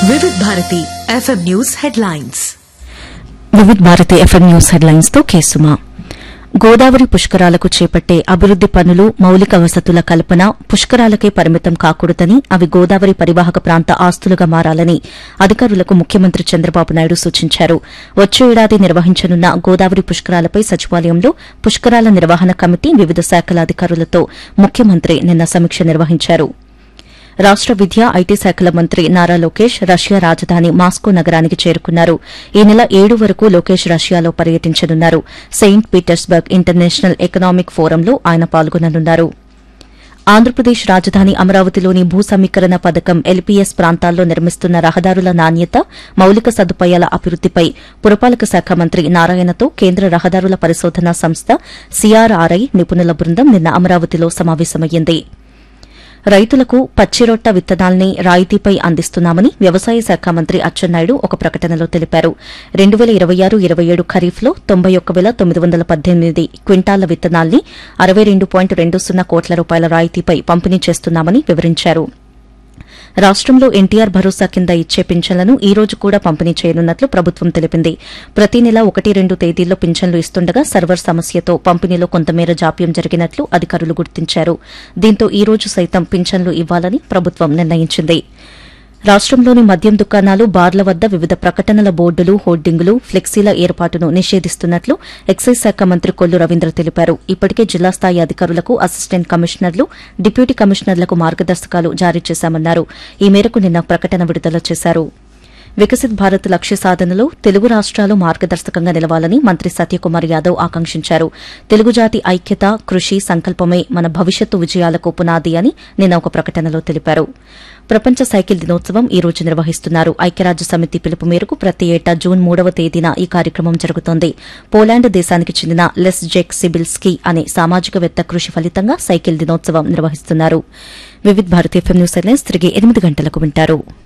Vividh Bharati FM news headlines Vividh Bharati FM news headlines తో కేసుమా గోదావరి పుష్కరాలకు చేపట్టే అభివృద్ది పనులు మౌలిక వసతుల కల్పన పుష్కరాలకే పరిమితం కాకూడదని అవి గోదావరి పరివాహక ప్రాంత ఆస్తులుగా మారాలని అధికారులకు ముఖ్యమంత్రి చంద్రబాబు నాయుడు సూచించారు వచ్చే ఏడాది నిర్వహించనున్న గోదావరి పుష్కరాలపై సచివాలయంలో పుష్కరాల నిర్వహణ కమిటీ వివిధ శాఖల అధికారులతో ముఖ్యమంత్రి నిన్న సమీక్ష నిర్వహించారు రాష్ట విద్య ఐటీ శాఖల మంత్రి నారా లోకేష్ రష్యా రాజధాని మాస్కో నగరానికి చేరుకున్నారు ఈ నెల ఏడు వరకు లోకేష్ రష్యాలో పర్యటించనున్నారు సెయింట్ పీటర్స్బర్గ్ ఇంటర్నేషనల్ ఎకనామిక్ ఫోరంలో ఆయన పాల్గొననున్నారు ఆంధ్రప్రదేశ్ రాజధాని అమరావతిలోని భూ సమీకరణ పథకం ఎల్పీఎస్ ప్రాంతాల్లో నిర్మిస్తున్న రహదారుల నాణ్యత మౌలిక సదుపాయాల అభివృద్దిపై పురపాలక శాఖ మంత్రి నారాయణతో కేంద్ర రహదారుల పరిశోధనా సంస్థ సీఆర్ఆర్ఐ నిపుణుల బృందం నిన్న అమరావతిలో సమావేశమయ్యింది రైతులకు పచ్చిరొట్ట విత్తనాల్ని రాయితీపై అందిస్తున్నామని వ్యవసాయ శాఖ మంత్రి అచ్చెన్నాయుడు ఒక ప్రకటనలో తెలిపారు రెండు వేల ఇరవై ఆరు ఇరవై ఏడు ఖరీఫ్లో తొంభై ఒక్క వేల తొమ్మిది వందల పద్దెనిమిది క్వింటాల విత్తనాల్ని అరవై రెండు పాయింట్ రెండు సున్నా కోట్ల రూపాయల రాయితీపై పంపిణీ చేస్తున్నామని వివరించారు రాష్టంలో ఎన్టీఆర్ భరోసా కింద ఇచ్చే పింఛన్లను ఈ రోజు కూడా పంపిణీ చేయనున్నట్లు ప్రభుత్వం తెలిపింది ప్రతి నెల ఒకటి రెండు తేదీల్లో పింఛన్లు ఇస్తుండగా సర్వర్ సమస్యతో పంపిణీలో కొంతమేర జాప్యం జరిగినట్లు అధికారులు గుర్తించారు దీంతో ఈ రోజు సైతం పింఛన్లు ఇవ్వాలని ప్రభుత్వం నిర్ణయించింది రాష్టంలోని మద్యం దుకాణాలు బార్ల వద్ద వివిధ ప్రకటనల బోర్డులు హోర్డింగులు ఫ్లెక్సీల ఏర్పాటును నిషేధిస్తున్నట్లు ఎక్సైజ్ శాఖ మంత్రి కొల్లు రవీంద్ర తెలిపారు ఇప్పటికే జిల్లా స్థాయి అధికారులకు అసిస్టెంట్ కమిషనర్లు డిప్యూటీ కమిషనర్లకు మార్గదర్శకాలు జారీ చేశామన్నారు ఈ మేరకు నిన్న ప్రకటన విడుదల చేశారు వికసిత్ భారత్ లక్ష్య సాధనలో తెలుగు రాష్ట్రాలు మార్గదర్శకంగా నిలవాలని మంత్రి సత్యకుమార్ యాదవ్ ఆకాంక్షించారు తెలుగు జాతి ఐక్యత కృషి సంకల్పమే మన భవిష్యత్తు విజయాలకు పునాది అని నిన్న ఒక ప్రకటనలో తెలిపారు ప్రపంచ సైకిల్ దినోత్సవం ఈ రోజు నిర్వహిస్తున్నారు ఐక్యరాజ్య సమితి పిలుపు మేరకు ప్రతి ఏటా జూన్ మూడవ తేదీన ఈ కార్యక్రమం జరుగుతోంది పోలాండ్ దేశానికి చెందిన లెస్ జెక్ సిబిల్స్కీ అనే సామాజికవేత్త కృషి ఫలితంగా సైకిల్ దినోత్సవం నిర్వహిస్తున్నారు Vividh Bharatiya FM news headlines తిరిగి ఎనిమిది గంటలకు వింటారు